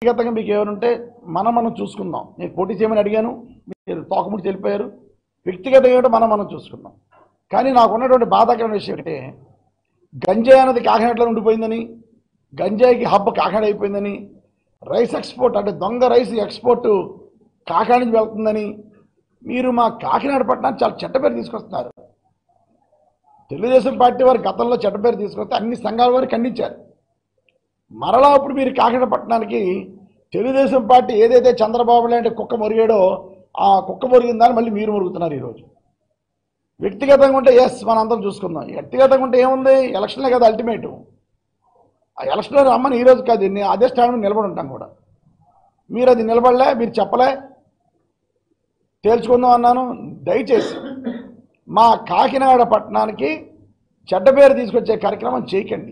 వ్యక్తిగతంగా మీకు ఏమైనా మనం మనం చూసుకుందాం నేను పోటీ చేయమని అడిగాను మీరు తోకముడి తెలిపారు వ్యక్తిగతంగా ఏంటో మనం మనం చూసుకుందాం కానీ నాకు ఉన్నటువంటి బాధాకరమైన విషయం ఏంటంటే గంజాయి అన్నది కాకినాడలో ఉండిపోయిందని గంజాయికి హబ్బ కాకినాడ అయిపోయిందని రైస్ ఎక్స్పోర్ట్ అంటే దొంగ రైస్ ఎక్స్పోర్ట్ కాకినాడ నుంచి వెళ్తుందని మీరు మా కాకినాడ పట్టణానికి చాలా చెడ్డ పేరు తీసుకొస్తున్నారు తెలుగుదేశం పార్టీ వారు గతంలో చెడ్డ పేరు తీసుకొస్తే అన్ని సంఘాల వారు ఖండించారు మరలా ఇప్పుడు మీరు కాకినాడ పట్టణానికి తెలుగుదేశం పార్టీ ఏదైతే చంద్రబాబు లాంటి కుక్క మొరిగాడో ఆ కుక్క మొరిగిందని మళ్ళీ మీరు మురుగుతున్నారు ఈరోజు వ్యక్తిగతంగా ఉంటే ఎస్ మనం అందరం చూసుకుందాం వ్యక్తిగతంగా ఉంటే ఏముంది ఎలక్షన్లే కదా అల్టిమేట్ ఆ ఎలక్షన్లో రమ్మని ఈరోజు కాదు నేను అదే స్టాండ్ మీద నిలబడి ఉంటాం కూడా మీరు అది నిలబడలే మీరు చెప్పలే తేల్చుకుందాం అన్నాను దయచేసి మా కాకినాడ పట్టణానికి చెడ్డ పేరు తీసుకొచ్చే కార్యక్రమం చేయకండి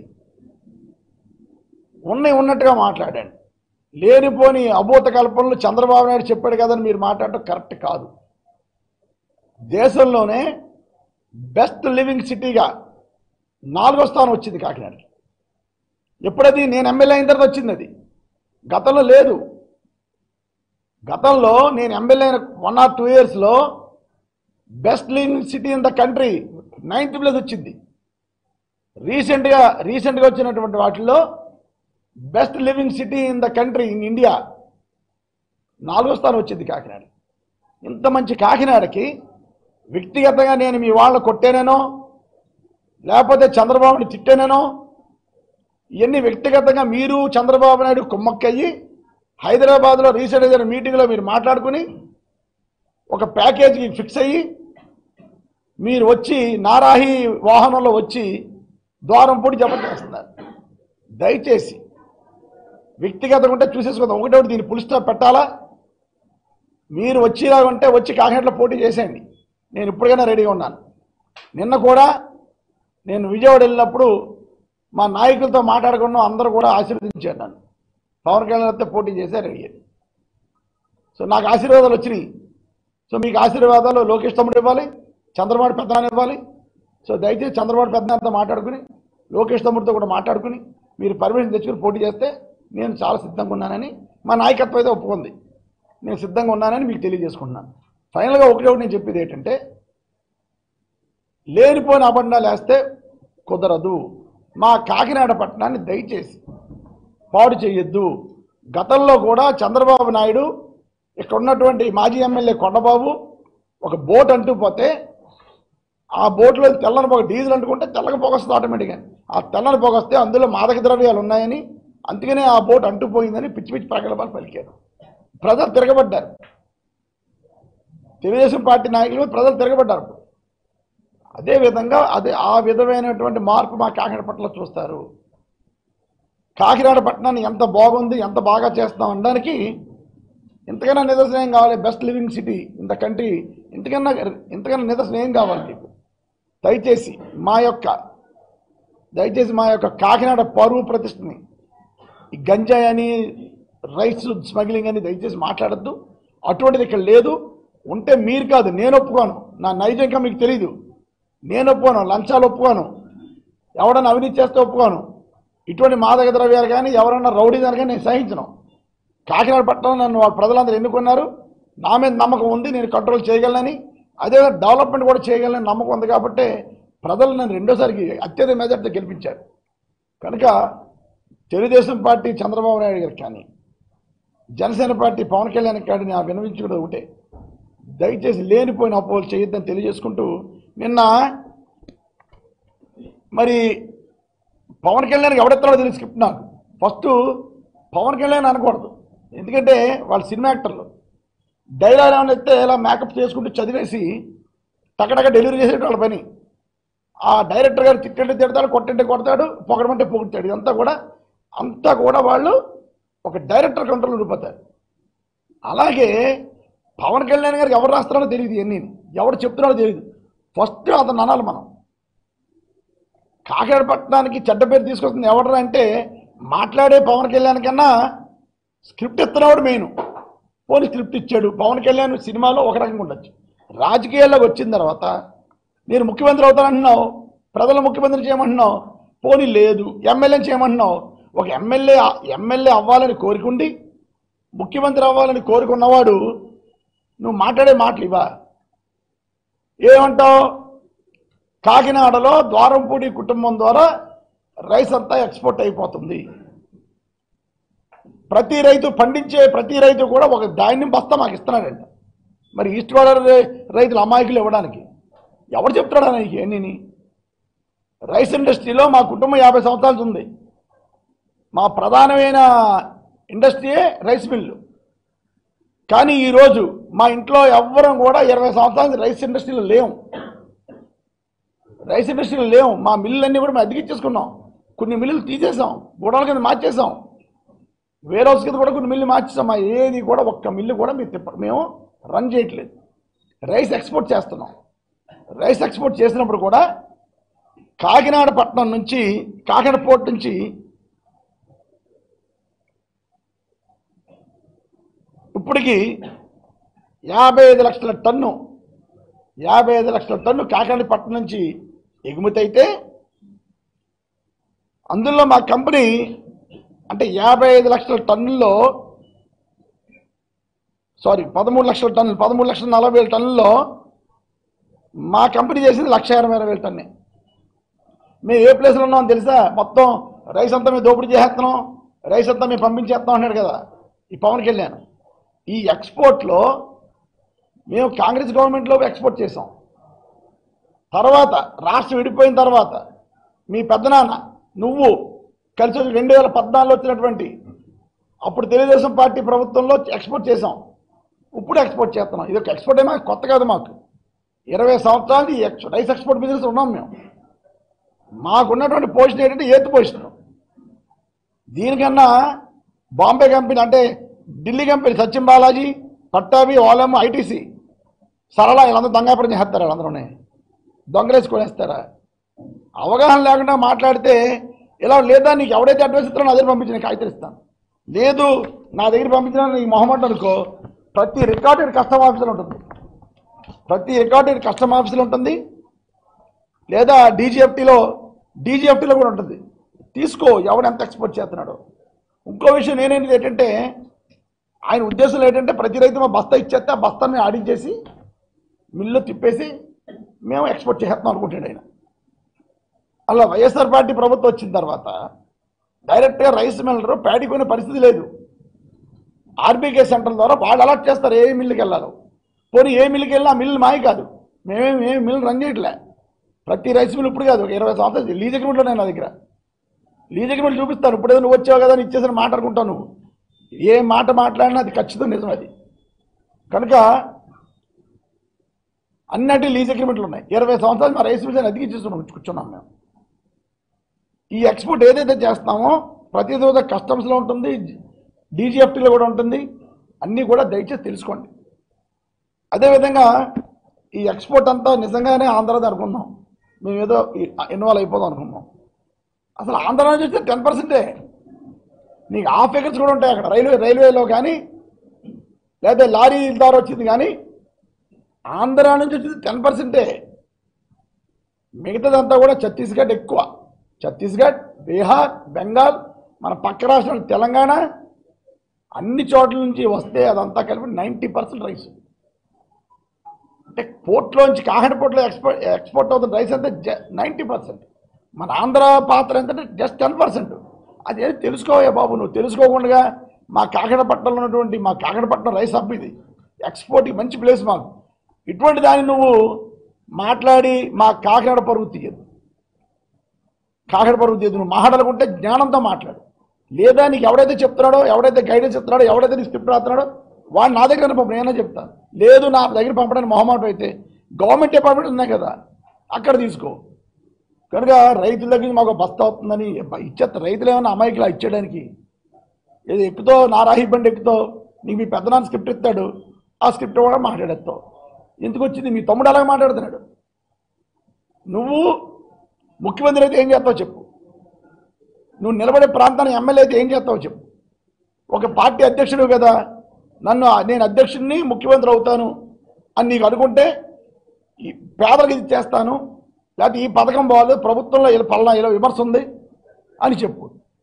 ఉన్నాయి ఉన్నట్టుగా మాట్లాడండి లేనిపోని అభూత కల్పనలు చంద్రబాబు నాయుడు చెప్పాడు కదని మీరు మాట్లాడటం కరెక్ట్ కాదు దేశంలోనే బెస్ట్ లివింగ్ సిటీగా నాలుగో స్థానం వచ్చింది కాకినాడకి ఎప్పుడది నేను ఎమ్మెల్యే అయిన తర్వాత వచ్చింది అది గతంలో లేదు గతంలో నేను ఎమ్మెల్యే అయిన వన్ ఆర్ టూ ఇయర్స్లో best living city in the country ninth place వచ్చింది రీసెంట్గా రీసెంట్గా వచ్చినటువంటి వాటిల్లో best living city in the country in India నాలుగో స్థానం వచ్చింది కాకినాడ ఇంత మంచి కాకినాడకి వ్యక్తిగతంగా నేను మీ వాళ్ళ కొట్టేనేనో లేకపోతే చంద్రబాబుని తిట్టేనేనో ఇవన్నీ వ్యక్తిగతంగా మీరు చంద్రబాబు నాయుడు కుమ్మక్కయ్యి హైదరాబాద్లో రీసెంట్గా జరిగిన మీటింగ్లో మీరు మాట్లాడుకుని ఒక ప్యాకేజీకి ఫిక్స్ అయ్యి మీరు వచ్చి నారాహి వాహనంలో వచ్చి ద్వారం పూడి జపం చేస్తున్నారు దయచేసి వ్యక్తిగతంగా ఉంటే చూసేసుకుందాం ఒకటి ఒకటి దీన్ని పులి స్టాప్ పెట్టాలా మీరు వచ్చేలా ఉంటే వచ్చి కాకినాడలో పోటీ చేసేయండి నేను ఇప్పటికైనా రెడీగా ఉన్నాను నిన్న కూడా నేను విజయవాడ వెళ్ళినప్పుడు మా నాయకులతో మాట్లాడకుండా అందరూ కూడా ఆశీర్వదించారు నన్ను పవన్ కళ్యాణ్ అయితే పోటీ చేశారు అడిగారు సో నాకు ఆశీర్వాదాలు వచ్చినాయి సో మీకు ఆశీర్వాదాలు లోకేష్ తమ్ముడు ఇవ్వాలి చంద్రబాబు పెద్దనాన్న ఇవ్వాలి సో దయచేసి చంద్రబాబు పెద్దనాన్నతో మాట్లాడుకుని లోకేష్ తమ్ముడితో కూడా మాట్లాడుకుని మీరు పర్మిషన్ తెచ్చుకుని పోటీ చేస్తే నేను చాలా సిద్ధంగా ఉన్నానని మా నాయకత్వం అయితే ఒప్పుకుంది నేను సిద్ధంగా ఉన్నానని మీకు తెలియజేసుకుంటున్నాను ఫైనల్గా ఒకటి ఒకటి నేను చెప్పేది ఏంటంటే లేనిపోయిన అబండాలు వేస్తే కుదరదు మా కాకినాడ పట్టణాన్ని దయచేసి పాడు చేయొద్దు గతంలో కూడా చంద్రబాబు నాయుడు ఇక్కడ ఉన్నటువంటి మాజీ ఎమ్మెల్యే కొండబాబు ఒక బోట్ అంటూ పోతే ఆ బోట్లో తెల్లని పొగ డీజిల్ అంటుకుంటే తెల్లగా పొగ వస్తుంది ఆటోమేటిక్గా ఆ తెల్లని పొగ వస్తే అందులో మాదక ద్రవ్యాలు ఉన్నాయని అందుకనే ఆ బోట్ అంటుపోయిందని పిచ్చి పిచ్చి ప్రగల్భాలు పలికారు ప్రజలు తిరగబడ్డారు తెలుగుదేశం పార్టీ నాయకుల మీద ప్రజలు తిరగబడ్డారు అదే విధంగా అదే ఆ విధమైనటువంటి మార్పు మా కాకినాడ పట్ల చూస్తారు కాకినాడ పట్టణాన్ని ఎంత బాగుంది ఎంత బాగా చేస్తాం అనడానికి ఇంతకన్నా నిదర్శనం ఏం కావాలి best living city in the country ఇంతకన్నా ఇంతకన్నా నిదర్శనం ఏం కావాలి మీకు దయచేసి మా యొక్క దయచేసి మా యొక్క కాకినాడ పరువు ప్రతిష్టని ఈ గంజాయి అని రైస్ స్మగ్లింగ్ అని దయచేసి మాట్లాడద్దు అటువంటిది ఇక్కడ లేదు ఉంటే మీరు కాదు నేను ఒప్పుకోను నా నైజం ఇంకా మీకు తెలీదు నేను ఒప్పుకోను లంచాలు ఒప్పుకోను ఎవడన్నా అవినీతి చేస్తే ఒప్పుకోను ఇటువంటి మాదక ద్రవ్యాలు కానీ ఎవరన్నా రౌడీ దాని కానీ నేను సహించను కాకినాడ పట్టణం నన్ను వాళ్ళ ప్రజలందరూ ఎన్నుకున్నారు నా మీద నమ్మకం ఉంది నేను కంట్రోల్ చేయగలనని అదే డెవలప్మెంట్ కూడా చేయగలని నమ్మకం ఉంది కాబట్టి ప్రజలు నన్ను రెండోసారికి అత్యధిక మెజార్టీతో గెలిపించారు కనుక తెలుగుదేశం పార్టీ చంద్రబాబు నాయుడు గారికి కానీ జనసేన పార్టీ పవన్ కళ్యాణ్ గారిని నా వినవించుకుంటూ ఒకటే దయచేసి లేనిపోయిన అపోహలు చేయొద్దని తెలియజేసుకుంటూ నిన్న మరి పవన్ కళ్యాణ్కి ఎవడెత్తాడో తెలిసి స్క్రిప్ట్ నాకు ఫస్ట్ పవన్ కళ్యాణ్ అనకూడదు ఎందుకంటే వాళ్ళు సినిమా యాక్టర్లు డైలాగ్ ఏమైనా ఎత్తే ఇలా మేకప్ చేసుకుంటూ చదివేసి టకటక డెలివరీ చేసేట వాళ్ళ పని ఆ డైరెక్టర్ గారు తిట్టంటే తిడతాడు కొట్టంటే కొడతాడు పొగడమంటే పొగుడతాడు ఇదంతా కూడా అంతా కూడా వాళ్ళు ఒక డైరెక్టర్ కంట్రోల్ ఉండిపోతారు అలాగే పవన్ కళ్యాణ్ గారికి ఎవరు రాస్తున్నారో తెలియదు ఎన్ని ఎవరు చెప్తున్నారో తెలియదు ఫస్ట్ అతను అనాలి మనం కాకినాడ పట్టణానికి చెడ్డ పేరు తీసుకొస్తుంది ఎవడరా అంటే మాట్లాడే పవన్ కళ్యాణ్ కన్నా స్క్రిప్ట్ ఇస్తున్నవాడు మెయిన్ పోనీ స్క్రిప్ట్ ఇచ్చాడు పవన్ కళ్యాణ్ సినిమాలో ఒక రకంగా ఉండొచ్చు రాజకీయాల్లోకి వచ్చిన తర్వాత నేను ముఖ్యమంత్రి అవుతానంటున్నావు ప్రజలు ముఖ్యమంత్రి చేయమంటున్నావు పోనీ లేదు ఎమ్మెల్యే చేయమంటున్నావు ఒక ఎమ్మెల్యే ఎమ్మెల్యే అవ్వాలని కోరుకుండి ముఖ్యమంత్రి అవ్వాలని కోరుకున్నవాడు నువ్వు మాట్లాడే మాటలు ఇవా ఏమంటావు కాకినాడలో ద్వారంపూడి కుటుంబం ద్వారా రైస్ అంతా ఎక్స్పోర్ట్ అయిపోతుంది ప్రతి రైతు పండించే ప్రతి రైతు కూడా ఒక ధాన్యం బస్తా మాకు ఇస్తున్నాడంట మరి ఈస్ట్ గోదావరి రైతులు అమాయకులు ఇవ్వడానికి ఎవరు చెప్తాడా నీకు ఎన్ని రైస్ ఇండస్ట్రీలో మా కుటుంబం యాభై సంవత్సరాలు ఉంది మా ప్రధానమైన ఇండస్ట్రీయే రైస్ మిల్లు కానీ ఈరోజు మా ఇంట్లో ఎవ్వరం కూడా ఇరవై సంవత్సరాల నుంచి రైస్ ఇండస్ట్రీలో లేవు రైస్ ఇండస్ట్రీలో లేవు మా మిల్లులన్నీ కూడా మేము అద్దెకిచ్చేసుకున్నాం కొన్ని మిల్లులు తీసేసాం గోడల కింద మార్చేసాం వేరే హౌస్ కింద కూడా కొన్ని మిల్లు మార్చేసాం మా ఏది కూడా ఒక్క మిల్లు కూడా మేము తిప్ప మేము రన్ చేయట్లేదు రైస్ ఎక్స్పోర్ట్ చేస్తున్నాం రైస్ ఎక్స్పోర్ట్ చేసినప్పుడు కూడా కాకినాడ పట్టణం నుంచి కాకినాడ పోర్ట్ నుంచి ఇప్పటికి యాభై ఐదు లక్షల టన్ను యాభై ఐదు లక్షల టన్ను కాకినాడ పట్టణం నుంచి ఎగుమతి అయితే అందులో మా కంపెనీ అంటే యాభై ఐదు లక్షల టన్నుల్లో సారీ పదమూడు లక్షల టన్నులు పదమూడు లక్షల నలభై వేల టన్నుల్లో మా కంపెనీ చేసింది లక్ష ఇరవై వేల టన్నే మేము ఏ ప్లేస్లో ఉన్నాం తెలుసా మొత్తం రైస్ అంతా మేము దోపిడీ చేసేస్తున్నాం రైస్ అంతా మేము పంపించేస్తాం అన్నాడు కదా ఈ పవన్ కళ్యాణ్ ఈ ఎక్స్పోర్ట్లో మేము కాంగ్రెస్ గవర్నమెంట్లో ఎక్స్పోర్ట్ చేసాం తర్వాత రాష్ట్రం విడిపోయిన తర్వాత మీ పెద్దనాన్న నువ్వు కలిసి వచ్చి రెండు వేల పద్నాలుగులో వచ్చినటువంటి అప్పుడు తెలుగుదేశం పార్టీ ప్రభుత్వంలో ఎక్స్పోర్ట్ చేసాం ఇప్పుడు ఎక్స్పోర్ట్ చేస్తున్నాం ఇది ఒక ఎక్స్పోర్ట్ ఏమో కొత్త కాదు మాకు ఇరవై సంవత్సరాలు ఈ ఎక్స్ రైస్ ఎక్స్పోర్ట్ బిజినెస్ ఉన్నాం మేము మాకున్నటువంటి పొజిషన్ ఏంటంటే ఏతు పొజిషన్ దీనికన్నా బాంబే కంపెనీ అంటే Delhi company Sachin Balaji Pattabhi Olam ITC Sarala వీళ్ళందరూ దొంగాపురం చేస్తారు వాళ్ళందరూనే దొంగలేసి కొనేస్తారా అవగాహన లేకుండా మాట్లాడితే ఇలా లేదా నీకు ఎవడైతే అడ్వైస్ ఇస్తారో నా దగ్గర పంపించిన కాగితం ఇస్తాను లేదు నా దగ్గర పంపించిన నీకు మొహమాట అనుకో ప్రతి రికార్డెడ్ కస్టమ్ ఆఫీసులో ఉంటుంది ప్రతి రికార్డెడ్ కస్టమ్ ఆఫీసులో ఉంటుంది లేదా డీజీఎఫ్టీలో డీజీఎఫ్టీలో కూడా ఉంటుంది తీసుకో ఎవడు ఎంత ఎక్స్పోర్ట్ చేస్తున్నాడో ఇంకో విషయం నేనేంటి ఏంటంటే ఆయన ఉద్దేశం ఏంటంటే ప్రతి రైతు మా బస్తా ఇచ్చేస్తే ఆ బస్తాని ఆడించేసి మిల్లు తిప్పేసి మేము ఎక్స్పోర్ట్ చేస్తాం అనుకుంటాడు ఆయన అలా వైఎస్ఆర్ పార్టీ ప్రభుత్వం వచ్చిన తర్వాత డైరెక్ట్గా రైస్ మిల్లర్ ప్యాడీ కొనే పరిస్థితి లేదు ఆర్బీకే సెంటర్ ద్వారా వాళ్ళు అలాట్ చేస్తారు ఏ మిల్లుకి వెళ్ళాలో పోనీ ఏ మిల్లుకి వెళ్ళినా ఆ మిల్లు మాయ కాదు మేమేం ఏ మిల్లు రన్ చేయట్లే ప్రతి రైస్ మిల్ ఇప్పుడు కాదు ఒక ఇరవై సంవత్సరాలు లీజ్ అగ్రిమెంట్లో నేను నా దగ్గర లీజ్ అగ్రిమెంట్ చూపిస్తాను ఇప్పుడు ఏదో నువ్వు వచ్చావు కదా అని ఇచ్చేసిన మాట్లాడుకుంటావు నువ్వు ఏ మాట మాట్లాడినా అది ఖచ్చితంగా నిజం అది కనుక అన్నటి లీజ్ అగ్రిమెంట్లు ఉన్నాయి ఇరవై సంవత్సరాలు మా రైస్ మిల్ అతికిచ్చేస్తున్నాం కూర్చున్నాం మేము ఈ ఎక్స్పోర్ట్ ఏదైతే చేస్తామో ప్రతి రోజు కస్టమ్స్లో ఉంటుంది డీజీఎఫ్టీలో కూడా ఉంటుంది అన్నీ కూడా దయచేసి తెలుసుకోండి అదేవిధంగా ఈ ఎక్స్పోర్ట్ అంతా నిజంగానే ఆంధ్రాది అనుకున్నాం మేము ఏదో ఇన్వాల్వ్ అయిపోదాం అనుకున్నాం అసలు ఆంధ్ర నుంచి వస్తే టెన్ పర్సెంటే నీకు ఆ ఫిగర్స్ కూడా ఉంటాయి అక్కడ రైల్వే రైల్వేలో కానీ లేదా లారీ ద్వారా వచ్చింది కానీ ఆంధ్ర నుంచి వచ్చింది టెన్ పర్సెంటే మిగతాదంతా కూడా ఛత్తీస్గఢ్ ఎక్కువ ఛత్తీస్గఢ్ బీహార్ బెంగాల్ మన పక్క రాష్ట్రాలు తెలంగాణ అన్ని చోట్ల నుంచి వస్తే అదంతా కలిపి నైంటీ పర్సెంట్ రైస్ అంటే పోర్ట్లోంచి కాకినాడ పోర్ట్లో ఎక్స్పోర్ట్ ఎక్స్పోర్ట్ అవుతున్న రైస్ అంతా నైంటీ పర్సెంట్ మన ఆంధ్ర పాత్ర ఎంతంటే జస్ట్ టెన్ పర్సెంట్ అది ఏది తెలుసుకోవయ్యా బాబు నువ్వు తెలుసుకోకుండా మా కాకినాడపట్నంలో ఉన్నటువంటి మా కాకినాడపట్నం రైస్ హబ్ ఇది ఎక్స్పోర్ట్కి మంచి ప్లేస్ మాకు ఇటువంటి దాన్ని నువ్వు మాట్లాడి మా కాకినాడ పరుగు తీయదు కాకినాడ పరుగు తీయదు నువ్వు మాట్లాడాలనుకుంటే జ్ఞానంతో మాట్లాడు లేదా నీకు ఎవడైతే చెప్తున్నాడో ఎవడైతే గైడెన్స్ చెప్తున్నాడో ఎవడైతే నీ స్క్రిప్ట్ రాస్తున్నాడో వాడు నా దగ్గర పంపడం నేనే చెప్తాను లేదు నా దగ్గర పంపడానికి మొహమాటం అయితే గవర్నమెంట్ డిపార్ట్మెంట్ ఉన్నాయి కదా అక్కడ తీసుకో కనుక రైతుల దగ్గర నుంచి మాకు బస్తా అవుతుందని ఇచ్చేస్తా రైతులు ఏమైనా అమాయకులా ఇచ్చేయడానికి ఏదో ఎక్కుతో నా రాహి బండి ఎక్కుతో నీకు మీ పెద్దనాన్న స్క్రిప్ట్ ఇస్తాడు ఆ స్క్రిప్ట్ కూడా మాట్లాడేస్తావు ఎందుకు వచ్చింది మీ తమ్ముడు అలాగే మాట్లాడుతున్నాడు నువ్వు ముఖ్యమంత్రి అయితే ఏం చేస్తావు చెప్పు నువ్వు నిలబడే ప్రాంతానికి ఎమ్మెల్యే అయితే ఏం చేస్తావు చెప్పు ఒక పార్టీ అధ్యక్షుడు కదా నన్ను నేను అధ్యక్షుడిని ముఖ్యమంత్రి అవుతాను అని నీకు అనుకుంటే ఈ పేదలకు ఇది చేస్తాను లేకపోతే ఈ పథకం బాగాలేదు ప్రభుత్వంలో ఇలా పలానా ఇలా విమర్శ ఉంది అని చెప్పు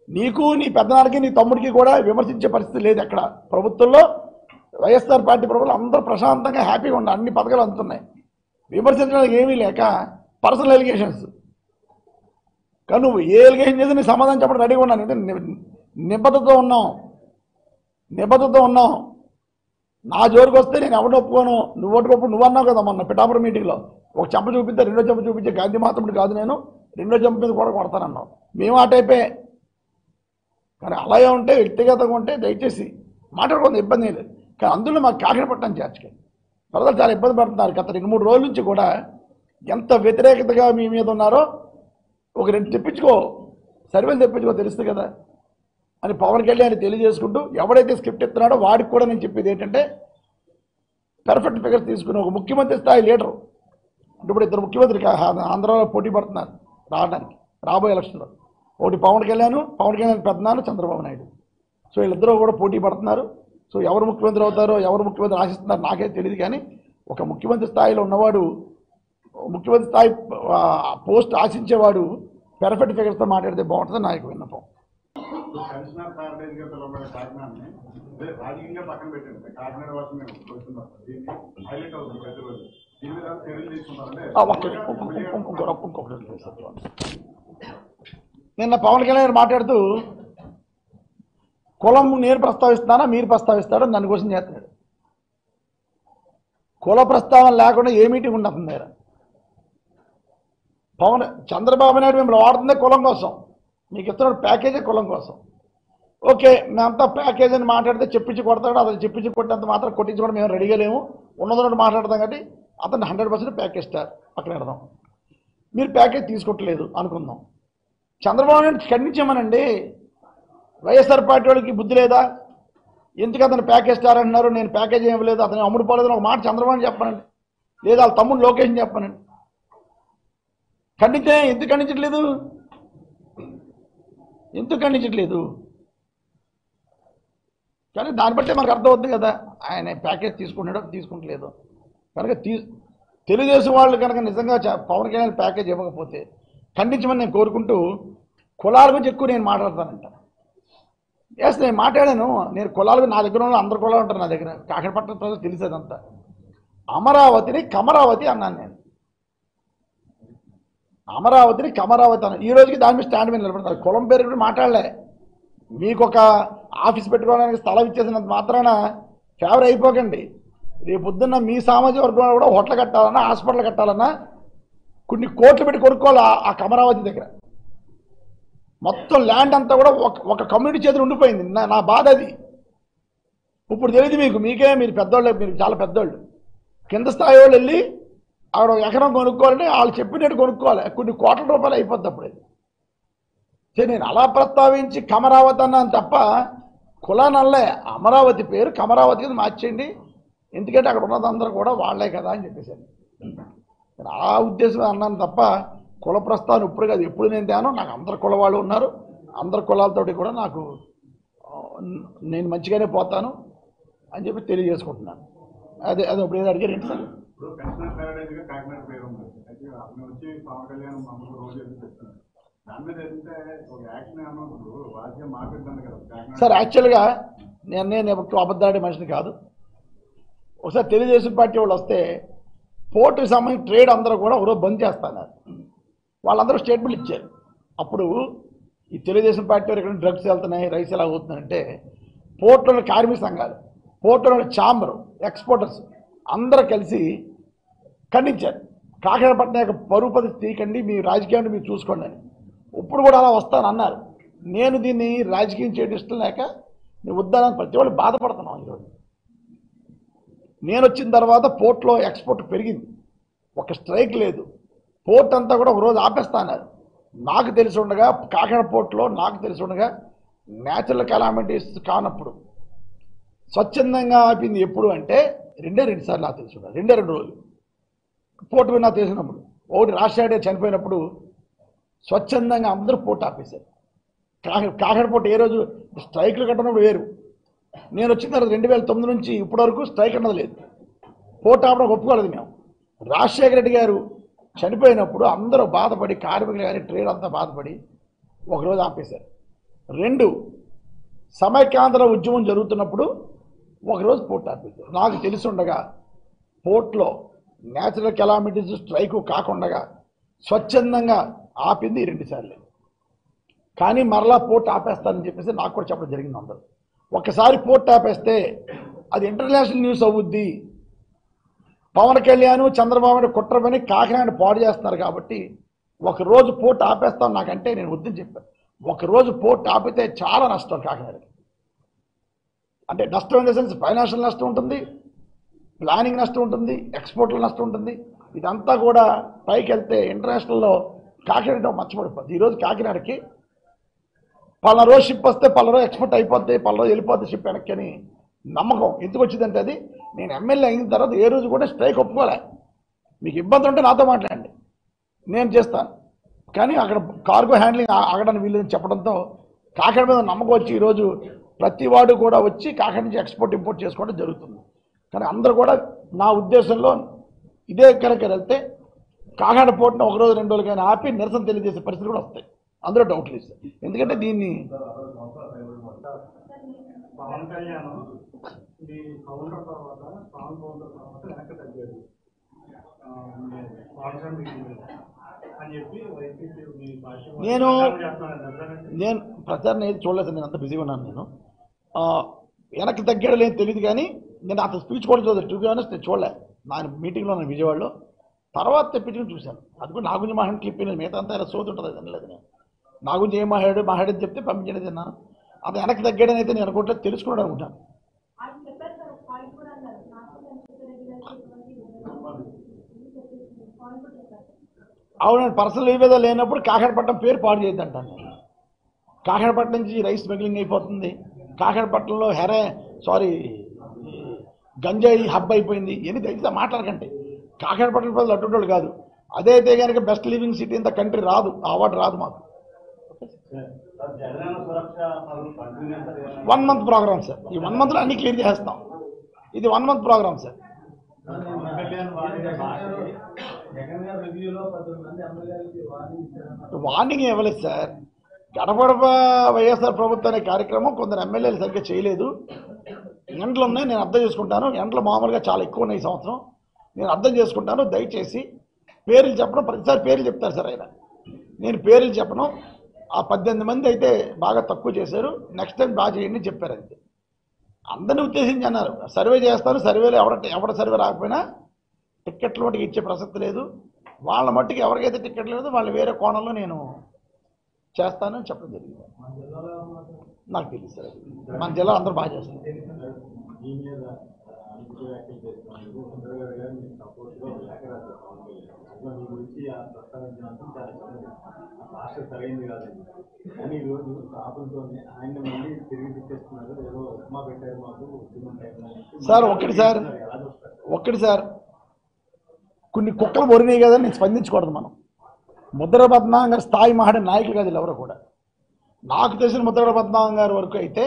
నీకు నీ పెద్దనాడికి నీ తమ్ముడికి కూడా విమర్శించే పరిస్థితి లేదు ఎక్కడ ప్రభుత్వంలో వైఎస్ఆర్ పార్టీ ప్రభుత్వం అందరూ ప్రశాంతంగా హ్యాపీగా ఉన్నారు అన్ని పథకాలు అందుతున్నాయి విమర్శించడానికి ఏమీ లేక పర్సనల్ ఎలిగేషన్స్ కానీ నువ్వు ఏ ఎలిగేషన్ చేసి నీ సమాధానం చెప్పడం రెడీగా ఉన్నాను అంటే ని- నిబద్ధతతో ఉన్నాం నిబద్ధతతో ఉన్నాం నా జోలికి వస్తే నేను ఎవరిని ఒప్పుకోను నువ్వు ఒప్పుకోప్పుడు నువ్వు అన్నావు కదా మొన్న పిఠాపురం మీటింగ్లో ఒక చెంప చూపిస్తే రెండో చెంప చూపించే గాంధీ మాత్రముడు కాదు నేను రెండో చెంప మీద కూడా కొడతానన్నావు మేము ఆ టైపే కానీ అలాగే ఉంటే వ్యక్తిగతంగా ఉంటే దయచేసి మాట్లాడుకుంది ఇబ్బంది ఏం లేదు కానీ అందులో మాకు కాకిన పట్టడం చేర్చుకే ప్రజలు చాలా ఇబ్బంది పడుతున్నారు గత రెండు మూడు రోజుల నుంచి కూడా ఎంత వ్యతిరేకతగా మీ మీద ఉన్నారో ఒక రెండు తెప్పించుకో సర్వేలు తెప్పించుకో తెలుస్తుంది కదా అని పవన్ కళ్యాణ్ తెలియజేసుకుంటూ ఎవడైతే స్క్రిప్ట్ ఇస్తున్నాడో వాడికి కూడా నేను చెప్పేది ఏంటంటే పెర్ఫెక్ట్ ఫిగర్స్ తీసుకుని ఒక ముఖ్యమంత్రి స్థాయి లీడరు అంటే ఇప్పుడు ఇద్దరు ముఖ్యమంత్రి కా- ఆంధ్రాలో పోటీ పడుతున్నారు రావడానికి రాబోయే ఎలక్షన్లో ఒకటి పవన్ కళ్యాణ్ పవన్ కళ్యాణ్ పెద్దనాన్న చంద్రబాబు నాయుడు సో వీళ్ళిద్దరూ కూడా పోటీ పడుతున్నారు సో ఎవరు ముఖ్యమంత్రి అవుతారో ఎవరు ముఖ్యమంత్రి ఆశిస్తున్నారో నాకే తెలియదు కానీ ఒక ముఖ్యమంత్రి స్థాయిలో ఉన్నవాడు ముఖ్యమంత్రి స్థాయి ఆ, పోస్ట్ ఆశించేవాడు పెర్ఫెక్ట్ ఫిగర్స్తో మాట్లాడితే బాగుంటుంది నాకు విన్నపం కమిషనర్ ప్యారడైజ్ గా పిలవబడే కాకినాడని అదే రాజకీయంగా పక్కన పెట్టండి కాకినాడ వాసి మేము వస్తున్నాం దీన్ని హైలైట్ అవుతుంది ప్రతిరోజు దీని మీద చర్యలు తీసుకుంటారంటే ఆ, ఒక్క ఇంకొక- ఇంకొక- ఇంకొక నిమిషం సార్. నిన్న పవన్ కళ్యాణ్ మాట్లాడుతూ కులం నేను ప్రస్తావిస్తానా మీరు ప్రస్తావిస్తాడో నన్ను క్వశ్చన్ చేస్తున్నాడు కుల ప్రస్తావన లేకుండా ఏ మీటింగ్ ఉండదు దగ్గర పవన్ చంద్రబాబు నాయుడు మిమ్మల్ని వాడుతుందే కులం కోసం మీకు ఇస్తున్న ప్యాకేజే కులం కోసం ఓకే మేమంతా ప్యాకేజ్ అని మాట్లాడితే చెప్పించి కొడతాడు అతను చెప్పించి కొట్టినంత మాత్రం కొట్టించుకోవడం మేము రెడీగా లేము ఉన్నదన్నట్టు మాట్లాడతాం కాబట్టి అతను హండ్రెడ్ పర్సెంట్ ప్యాకేజ్ స్టార్ పక్కన పెడదాం మీరు ప్యాకేజ్ తీసుకోవట్లేదు అనుకుందాం చంద్రబాబు నాయుడు ఖండించామనండి వైఎస్ఆర్ పార్టీ వాళ్ళకి బుద్ధి లేదా ఎందుకు అతను ప్యాకేజ్ స్టార్ అంటున్నారు నేను ప్యాకేజ్ ఏమి లేదు అతను అమ్ముడు పోలేదని ఒక మాట చంద్రబాబు నాయుడు చెప్పనండి లేదా వాళ్ళ తమ్ముడు లోకేష్ చెప్పనండి ఖండితే ఎందుకు ఖండించట్లేదు ఎందుకు ఖండించట్లేదు కానీ దాన్ని బట్టే మనకు అర్థమవుతుంది కదా ఆయన ప్యాకేజ్ తీసుకుంటాడో తీసుకుంటలేదు కనుక తీ తెలుగుదేశం వాళ్ళు కనుక నిజంగా చ- పవన్ కళ్యాణ్ ప్యాకేజ్ ఇవ్వకపోతే ఖండించమని నేను కోరుకుంటూ కులాల గురించి ఎక్కువ నేను మాట్లాడతానంట ఎస్ నేను మాట్లాడాను నేను కులాలు నా దగ్గర ఉన్న అందరు కులాలు ఉంటారు నా దగ్గర కాకరపట్నం ప్రజలు తెలిసేదంతా అమరావతిని కమరావతి అన్నాను నేను అమరావతిని కమరావతి అన్న ఈ రోజుకి దాని మీద స్టాండ్ మీద నిలబడతారు కులం పేరు కూడా మాట్లాడలే మీకు ఒక ఆఫీస్ పెట్టుకోవడానికి స్థలం ఇచ్చేసినంత మాత్రాన ఫేవర్ అయిపోకండి రేపు పొద్దున్న మీ సామాజిక వర్గంలో కూడా హోటల్ కట్టాలన్నా హాస్పిటల్ కట్టాలన్నా కొన్ని కోట్లు పెట్టి కొనుక్కోవాలి ఆ- ఆ కమరావతి దగ్గర మొత్తం ల్యాండ్ అంతా కూడా ఒక ఒక కమ్యూనిటీ చేతులు ఉండిపోయింది నా నా బాధ అది ఇప్పుడు తెలియదు మీకు మీకే మీరు పెద్దోళ్ళు మీరు చాలా పెద్దోళ్ళు కింద స్థాయి వాళ్ళు వెళ్ళి ఆవిడ ఒక ఎకరం కొనుక్కోవాలంటే వాళ్ళు చెప్పినట్టు కొనుక్కోవాలి కొన్ని కోట్ల రూపాయలు అయిపోద్ది అప్పుడు అది. సరే నేను అలా ప్రస్తావించి కమరావతి అన్నాను తప్ప కులానల్లే అమరావతి పేరు కమరావతి కింద మార్చేయండి ఎందుకంటే అక్కడ ఉన్నదందరూ కూడా వాళ్ళే కదా అని చెప్పేసాను నేను ఆ ఉద్దేశం అన్నాను తప్ప కుల ప్రస్తావన ఇప్పుడు కాదు ఎప్పుడు నేను తేనో నాకు అందరు కుల వాళ్ళు ఉన్నారు అందరు కులాలతోటి కూడా నాకు ఆ, నేను మంచిగానే పోతాను అని చెప్పి తెలియజేసుకుంటున్నాను అదే అదే ఇప్పుడు ఏదో అడిగారు ఏంటి సార్ ఇప్పుడు కమిషనర్ ప్యారడైజ్ గా కాకినాడ పేరు ఉంది అయితే అతను వచ్చి పవన్ కళ్యాణ్ మామూలు రోజు ఎందుకు చెప్తున్నాడు దాని మీద ఏంటంటే ఒక యాక్షన్ అన్నప్పుడు రాజ్యం మాట్లాడుతుంది కదా కాకినాడ సార్ యాక్చువల్గా నేను నేను ఎప్పుడు అబద్ధాడే మనిషిని కాదు ఒకసారి తెలుగుదేశం పార్టీ వాళ్ళు వస్తే పోర్టుకి సంబంధించి ట్రేడ్ అందరూ కూడా ఒకరోజు బంద్ చేస్తున్నారు వాళ్ళందరూ స్టేట్మెంట్ ఇచ్చారు అప్పుడు ఈ తెలుగుదేశం పార్టీ వారు ఇక్కడ డ్రగ్స్ వెళ్తున్నాయి రైస్ ఎలా అవుతుందంటే పోర్టులోని కార్మిక సంఘాలు పోర్టులోని ఛాంబరు ఎక్స్పోర్టర్స్ అందరూ కలిసి ఖండించారు కాకినాడపట్నం యొక్క పరువు పరిస్థితి తీయకండి మీ రాజకీయాన్ని మీరు చూసుకోండి అని ఇప్పుడు కూడా అలా వస్తాను అన్నారు నేను దీన్ని రాజకీయం చేయడం ఇష్టం లేక నేను వద్దానని ప్రతి వాళ్ళు బాధపడుతున్నాం ఈరోజు నేను వచ్చిన తర్వాత పోర్ట్లో ఎక్స్పోర్ట్ పెరిగింది ఒక స్ట్రైక్ లేదు పోర్ట్ అంతా కూడా ఒక రోజు ఆపేస్తాన్నారు నాకు తెలిసి ఉండగా కాకినాడ పోర్ట్లో నాకు తెలిసి ఉండగా న్యాచురల్ కెలామిటీస్ కానప్పుడు స్వచ్ఛందంగా ఆపింది ఎప్పుడు అంటే రెండే రెండు సార్లు నాకు తెలిసి ఉండగా రెండే రెండు రోజులు పోర్టు మీద నాకు తెలిసినప్పుడు ఒకటి రాజశేఖర్ చనిపోయినప్పుడు స్వచ్ఛందంగా అందరూ పోర్టు ఆపేశారు కాక కాకినాడ పోర్టు ఏ రోజు స్ట్రైక్లు కట్టినప్పుడు వేరు నేను వచ్చిన తర్వాత రెండు వేల తొమ్మిది నుంచి ఇప్పటి వరకు స్ట్రైక్ అన్నది లేదు పోటీ ఆపడం ఒప్పుకోలేదు మేము రాజశేఖర రెడ్డి గారు చనిపోయినప్పుడు అందరూ బాధపడి కార్మికులు కానీ ట్రేడ్ అంతా బాధపడి ఒకరోజు ఆపేశారు రెండు సమైక్యాంధ్ర ఉద్యమం జరుగుతున్నప్పుడు ఒకరోజు పోర్ట్ ఆపేశారు నాకు తెలిసి ఉండగా పోర్ట్లో న్యాచురల్ కెలామిటీస్ స్ట్రైక్ కాకుండా స్వచ్ఛందంగా ఆపింది ఈ రెండు సార్లు కానీ మరలా పోర్ట్ ఆపేస్తానని చెప్పేసి నాకు కూడా చెప్పడం జరిగింది అందరూ ఒక్కసారి పోర్ట్ ఆపేస్తే అది ఇంటర్నేషనల్ న్యూస్ అవుద్ది పవన్ కళ్యాణ్ చంద్రబాబు నాయుడు కుట్రమని కాకినాడ పాడు చేస్తున్నారు కాబట్టి ఒక రోజు పోర్ట్ ఆపేస్తాను నాకంటే నేను వద్దని చెప్పాను ఒక రోజు పోర్ట్ ఆపితే చాలా నష్టం కాకినాడకి అంటే నష్టం ఇన్ ద సెన్స్ ఫైనాన్షియల్ నష్టం ఉంటుంది ప్లానింగ్ నష్టం ఉంటుంది ఎక్స్పోర్ట్లో నష్టం ఉంటుంది ఇదంతా కూడా పైకి వెళ్తే ఇంటర్నేషనల్లో కాకినాడ మర్చిపడిపోద్ది ఈరోజు కాకినాడకి పలానా రోజు షిప్ వస్తే పలానా రోజు ఎక్స్పోర్ట్ అయిపోద్ది పలానా రోజు వెళ్ళిపోద్ది షిప్ వెనక్కి అని నమ్మకం ఎందుకు వచ్చిందంటే అది నేను ఎమ్మెల్యే అయిన తర్వాత ఏ రోజు కూడా స్ట్రైక్ ఒప్పుకోలే మీకు ఇబ్బంది ఉంటే నాతో మాట్లాడండి నేను చేస్తాను కానీ అక్కడ కార్గో హ్యాండ్లింగ్ ఆ- ఆగడానికి వీళ్ళని చెప్పడంతో కాకినాడ మీద నమ్మకం వచ్చి ఈరోజు ప్రతి వాడు కూడా వచ్చి కాకినాడ నుంచి ఎక్స్పోర్ట్ ఇంపోర్ట్ చేసుకోవడం జరుగుతుంది కానీ అందరూ కూడా నా ఉద్దేశంలో ఇదే కనుక వెళ్తే కాకినాడ పోటున ఒక రోజు రెండు రోజులకైనా ఆపి నిరసన తెలియజేసే పరిస్థితులు కూడా వస్తాయి అందులో డౌట్ లేదు సార్. ఎందుకంటే దీన్ని పవన్ కళ్యాణ్ మీ కౌంటర్ తర్వాత పవన్ కౌంటర్ తర్వాత వెనక్కి తగ్గాడు ఆ, మీ పాఠశాల మీటింగ్ మీద అని చెప్పి వైసీపీ మీ భాష నేను- చేస్తున్నాను నిజమేనండి? నేను ప్రచారం ఏది చూడలేదు నేను అంత బిజీగా ఉన్నాను నేను ఆ, వెనక్కి తగ్గాడు లేదు తెలియదు కానీ నేను అతను స్పీచ్ కూడా చూడలేదు టూ ఆనెస్ట్ నేను చూడలే నా మీటింగ్లో నేను విజయవాడలో తర్వాత తెప్పించుకుని చూశాను అది కూడా నా గురించి మాట్లాడిన క్లిప్ లేదు మిగతా అంతా ఇలా సోది ఉంటుంది తినలేదు నేను నా గురించి ఏం మాట్లాడు మాట్లాడని చెప్తే పంపించడం తిన్నాను అతను వెనక్కి తగ్గాడని అయితే నేను అనుకుంటే తెలుసుకున్నాడు అనుకుంటాను ఆయన చెప్పారు సార్ ఒక పాయింట్ కూడా అన్నారు నాకు పాయింట్ కూడా చెప్పారు అవునండి పర్సనల్ విభేదాలు లేనప్పుడు కాకినాడపట్నం పేరు పాడు చేయొద్దు అంటాను నేను కాకినాడపట్నం నుంచి రైస్ స్మగ్లింగ్ అయిపోతుంది కాకినాడపట్నంలో హెరే సారీ గంజాయి హబ్ అయిపోయింది ఎన్ని తెలిసి మాట్లాడకండి కాకినాడపట్నం ప్రజలు అటువంటి కాదు అదైతే కనుక best living city in the country రాదు ఆ అవార్డు రాదు మాకు జగనన్న సురక్ష పనులు కంటిన్యూ చేస్తారు ఏమన్నా? వన్ మంత్ ప్రోగ్రామ్ సార్ ఈ వన్ మంత్లో అన్ని క్లియర్ చేస్తాం ఇది one month program sir Pawan Kalyan వాడిన భాష జగన్ గారు రివ్యూలో పద్దెనిమిది మంది ఎమ్మెల్యేలకి వార్నింగ్ ఇచ్చారన్నారు వార్నింగ్ ఇవ్వలేదు సార్ గడపడప వైఎస్ఆర్ ప్రభుత్వం అనే కార్యక్రమం కొందరు ఎమ్మెల్యేలు సరిగ్గా చేయలేదు ఎండలు ఉన్నాయి నేను అర్థం చేసుకుంటాను ఎండలు మామూలుగా చాలా ఎక్కువ ఉన్నాయి ఈ సంవత్సరం నేను అర్థం చేసుకుంటాను దయచేసి పేర్లు చెప్పడం ప్రతిసారి పేర్లు చెప్తారు సార్ ఆయన నేను పేర్లు చెప్పను ఆ పద్దెనిమిది మంది అయితే బాగా తక్కువ చేశారు నెక్స్ట్ టైం బాగా చేయండి అని చెప్పారు అంతే అందరిని ఉద్దేశించి అన్నారు సర్వే చేస్తారు సర్వేలో ఎవడ ఎవడ సర్వే రాకపోయినా టిక్కెట్లు మట్టుకు ఇచ్చే ప్రసక్తి లేదు వాళ్ళ మట్టుకు ఎవరికైతే టిక్కెట్ లేదో వాళ్ళు వేరే కోణంలో నేను చేస్తానని చెప్పడం జరిగింది మన జిల్లాలో మాత్రం నాకు తెలియదు సార్ అది. మన జిల్లా అందరూ బాగా చేస్తారు ఈ మీద అనుకూల వ్యాఖ్యలు చేస్తున్నందుకు చంద్రబాబు గారు మీకు సపోర్ట్గా ఒక లేఖ రాశారు పవన్ కళ్యాణ్ అందులో మీ గురించి ఆ ప్రస్తావించినందుకు చాలా చిన్నది. ఆ భాష సరైంది కాదండి కానీ ఈరోజు కాపులతోనే ఆయన మళ్ళీ తిరిగి తెచ్చేస్తున్నారు ఏదో ఉప్మా పెట్టారు మాకు ఉద్యమం టైంలో అని చెప్పి సార్, మళ్ళీ ఒక్కటి సార్. ఎలా చూస్తారు ఒక్కటి సార్ కొన్ని కుక్కలు బొరినాయి కదా నేను స్పందించకూడదు మనం ముద్ర పద్మనాభం గారు స్థాయి మహాడి నాయకులు కాదు వీళ్ళు ఎవరు కూడా నాకు తెలిసిన ముద్ర పద్మనాభం గారి వరకు అయితే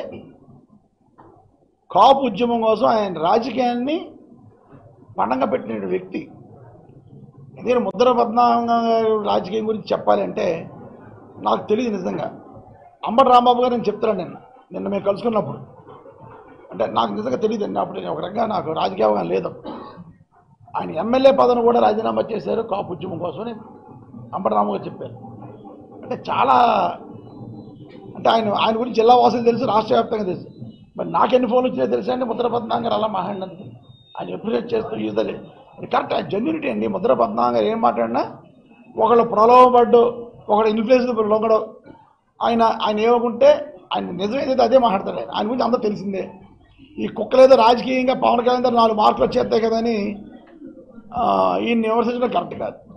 కాపు ఉద్యమం కోసం ఆయన రాజకీయాన్ని పండంగా పెట్టిన వ్యక్తి నేను ముద్ర పద్మనాభం గారు రాజకీయం గురించి చెప్పాలంటే నాకు తెలియదు నిజంగా అంబటి రాంబాబు గారు నేను చెప్తున్నాను నిన్న నిన్న మేము కలుసుకున్నప్పుడు అంటే నాకు నిజంగా తెలియదు అండి అప్పుడు నేను ఒక రకంగా నాకు రాజకీయ అవగాహన లేదు ఆయన ఎమ్మెల్యే పదవిని కూడా రాజీనామా చేశారు కాపు ఉద్యమం కోసమని అంబటరాము గారు చెప్పారు అంటే చాలా అంటే ఆయన ఆయన గురించి జిల్లా వాసులు తెలుసు రాష్ట్ర వ్యాప్తంగా తెలుసు మరి నాకెన్ని ఫోన్లు వచ్చినాయో తెలుసా అండి ముద్ర పద్మనాభం గారు అలా మాట్లాడినందుకు ఆయన ఎప్రిషియేట్ చేస్తూ ఈజలే అది కరెక్ట్ ఆయన జెన్యునిటీ అండి ముద్ర పద్మనాభం గారు ఏం మాట్లాడినా ఒకళ్ళు ప్రలోభపడ్డు ఒకడు ఇన్ఫ్లుయెన్స్ లొంగడు ఆయన ఆయన ఏమనుకుంటే ఆయన నిజం ఏదైతే అదే మాట్లాడతాడు ఆయన ఆయన గురించి అందరూ తెలిసిందే ఈ కుక్కలేదో రాజకీయంగా పవన్ కళ్యాణ్ గారు నాలుగు మార్కులు వచ్చేస్తాయి కదని ఆ, ఈయన్ని విమర్శించడం కరెక్ట్ కాదు